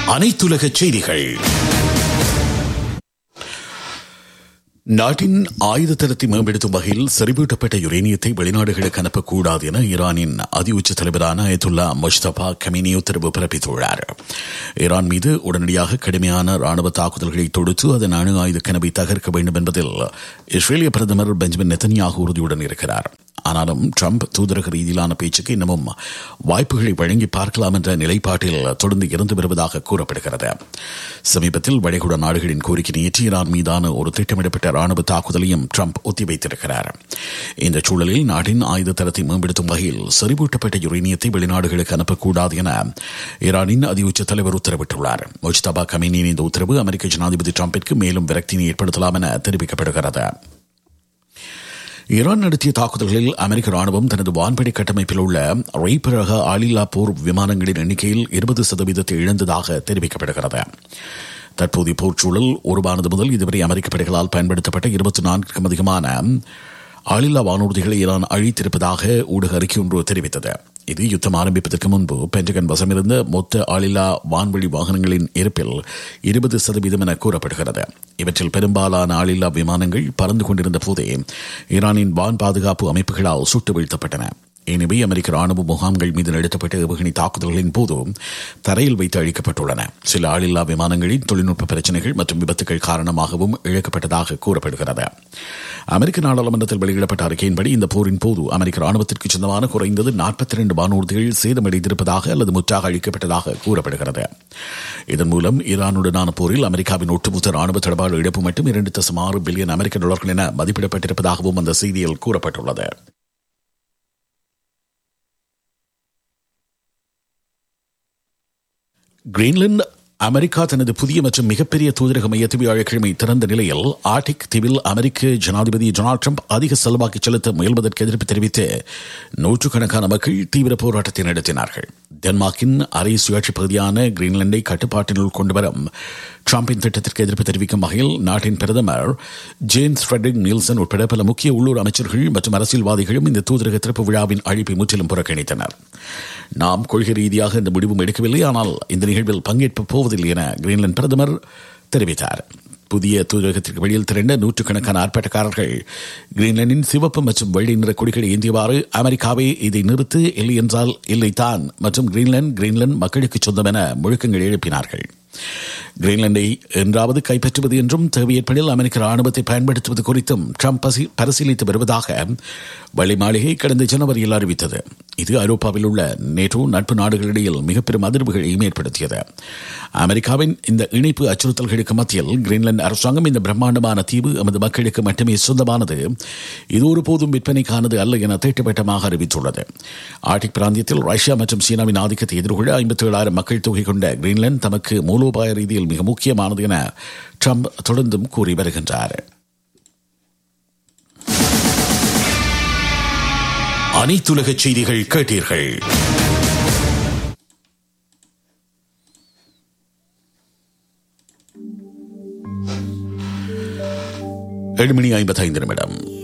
அனைத்துலக செய்திகள் நாட்டின் ஆயுத தரத்தை மேம்படுத்தும் வகையில் செறிவூட்டப்பட்ட யுரேனியத்தை வெளிநாடுகளுக்கு அனுப்பக்கூடாது என ஈரானின் அதி உச்ச தலைவரான அயத்துல்லா முஷ்தபா கமினி உத்தரவு பிறப்பித்துள்ளார் ஈரான் மீது உடனடியாக கடுமையான ராணுவ தாக்குதல்களை தொடுத்து அதன் அணு ஆயுத கனவை தகர்க்க வேண்டும் என்பதில் இஸ்ரேலிய பிரதமர் பெஞ்சமின் நெத்தன்யாகு உறுதியுடன் இருக்கிறார் ஆனாலும் ட்ரம்ப் தூதரக ரீதியிலான பேச்சுக்கு இன்னமும் வாய்ப்புகளை வழங்கி பார்க்கலாம் என்ற நிலைப்பாட்டில் தொடர்ந்து இருந்து வருவதாக கூறப்படுகிறது சமீபத்தில் வளைகுடா நாடுகளின் கோரிக்கை ஏற்று ஈரான் மீதான ஒரு திட்டமிடப்பட்ட ராணுவ தாக்குதலையும் ட்ரம்ப் ஒத்திவைத்திருக்கிறார் இந்த சூழலில் நாட்டின் ஆயுத தரத்தை மேம்படுத்தும் வகையில் செறிவூட்டப்பட்ட யுரேனியத்தை வெளிநாடுகளுக்கு அனுப்பக்கூடாது என ஈரானின் அதிஉச்ச தலைவர் உத்தரவிட்டுள்ளார் முஜ்தபா கமினியின் இந்த உத்தரவு அமெரிக்க ஜனாதிபதி ட்ரம்பிற்கு மேலும் விரக்தினை ஏற்படுத்தலாம் என தெரிவிக்கப்படுகிறது ஈரான் நடத்திய தாக்குதல்களில் அமெரிக்க ராணுவம் தனது வான்படை கட்டமைப்பில் உள்ள ரீப்பர் ரக ஆளில்லா போர் விமானங்களின் எண்ணிக்கையில் இருபது சதவீதத்தை இழந்ததாக தெரிவிக்கப்படுகிறது தற்போதைய போர்ச்சூழல் உருவானது முதல் இதுவரை அமெரிக்க படைகளால் பயன்படுத்தப்பட்ட இருபத்தி நான்குக்கும் அதிகமான ஆளில்லா வானூர்திகளை ஈரான் அழித்திருப்பதாக ஊடக அறிக்கை ஒன்று தெரிவித்தது இது யுத்தம் ஆரம்பிப்பதற்கு முன்பு பென்டகன் வசமிருந்த மொத்த ஆளில்லா வான்வழி வாகனங்களின் இருப்பில் இருபது சதவீதம் என கூறப்படுகிறது இவற்றில் பெரும்பாலான ஆளில்லா விமானங்கள் பறந்து கொண்டிருந்த போதே ஈரானின் வான் பாதுகாப்பு அமைப்புகளால் சுட்டு வீழ்த்தப்பட்டன எனவே அமெரிக்க ராணுவ முகாம்கள் மீது நடத்தப்பட்ட ஏவுகணை தாக்குதல்களின் போது தரையில் வைத்து அழிக்கப்பட்டுள்ளன சில ஆளில்லா விமானங்களின் தொழில்நுட்ப பிரச்சனைகள் மற்றும் விபத்துகள் காரணமாகவும் இழக்கப்பட்டதாக கூறப்படுகிறது அமெரிக்க நாடாளுமன்றத்தில் வெளியிடப்பட்ட அறிக்கையின்படி இந்த போரின் போது அமெரிக்க ராணுவத்திற்கு சொந்தமான குறைந்தது நாற்பத்தி இரண்டு வானூர்திகள் சேதமடைந்திருப்பதாக அல்லது முற்றாக அழிக்கப்பட்டதாக கூறப்படுகிறது இதன் மூலம் ஈரானுடனான போரில் அமெரிக்காவின் ஒட்டுமொத்த ராணுவ தொடர்பான இழப்பு மட்டும் இரண்டு தசம் ஆறு பில்லியன் அமெரிக்க டாலர்கள் என மதிப்பிடப்பட்டிருப்பதாகவும் அந்த செய்தியில் கூறப்பட்டுள்ளது கிரீன்லாந்து அமெரிக்கா தனது புதிய மற்றும் மிகப்பெரிய தூதரக மையத்தை வியாழக்கிழமை திறந்த நிலையில் ஆர்டிக் தீவில் அமெரிக்க ஜனாதிபதி டொனால்டு ட்ரம்ப் அதிக செலவாக்கி செலுத்த முயல்வதற்கு எதிர்ப்பு தெரிவித்து நூற்றுக்கணக்கான மக்கள் தீவிர போராட்டத்தை நடத்தினார்கள் டென்மார்க்கின் அரை சுயாட்சி பகுதியான கிரீன்லாண்டை கட்டுப்பாட்டினுள் கொண்டுவரும் டிரம்பின் திட்டத்திற்கு எதிர்ப்பு தெரிவிக்கும் வகையில் நாட்டின் பிரதமர் ஜேம்ஸ் ஃபிரெட்ரிக் நீல்சன் உட்பட பல முக்கிய உள்ளூர் அமைச்சர்கள் மற்றும் அரசியல்வாதிகளும் இந்த தூதரக திறப்பு விழாவின் அழைப்பை முற்றிலும் புறக்கணித்தனர் நாம் கொள்கை ரீதியாக இந்த முடிவும் எடுக்கவில்லை ஆனால் இந்த நிகழ்வில் பங்கேற்ப போவதில்லை என கிரீன்லாந்து பிரதமர் தெரிவித்தார் புதிய தூதரகத்திற்கு வெளியில் திரண்ட நூற்றுக்கணக்கான ஆர்ப்பாட்டக்காரர்கள் கிரீன்லாந்தின் சிவப்பு மற்றும் வெள்ளை நிற கொடிகளை ஏந்தியவாறு அமெரிக்காவே இதை நிறுத்து இல்லை என்றால் இல்லைத்தான் மற்றும் கிரீன்லாந்து கிரீன்லாந்து மக்களுக்கு சொந்தம் என முழக்கங்கள் எழுப்பினார்கள் கிரீன்லாண்டை என்றாவது கைப்பற்றுவது என்றும் தேவை ஏற்படில் அமெரிக்க ராணுவத்தை பயன்படுத்துவது குறித்தும் ட்ரம்ப் பரிசீலித்து வருவதாக வெள்ளை மாளிகை கடந்த ஜனவரியில் அறிவித்தது இது ஐரோப்பாவில் உள்ள நேட்டோ நட்பு நாடுகளிடையில் மிக பெரும் அதிர்வுகளையும் ஏற்படுத்தியது அமெரிக்காவின் இந்த இணைப்பு அச்சுறுத்தல்களுக்கு மத்தியில் கிரீன்லாந்து அரசாங்கம் இந்த பிரம்மாண்டமான தீவு எமது மக்களுக்கு மட்டுமே சொந்தமானது இது ஒருபோதும் விற்பனைக்கானது அல்ல என திட்டவட்டமாக அறிவித்துள்ளது ஆர்டிக் பிராந்தியத்தில் ரஷ்யா மற்றும் சீனாவின் ஆதிக்கத்தை எதிர்கொள்ள ஐம்பத்தி ஏழாயிரம் மக்கள் தொகை கொண்ட கிரீன்லாந்து தமக்கு மூலோபாய ரீதியில் மிக முக்கியமானது என ட்ரம்ப் தொடர்ந்தும் கூறி வருகின்றார் அனைத்துலக செய்திகள் கேட்டீர்கள் ஏழு மணி ஐம்பத்தைந்து நிமிடம்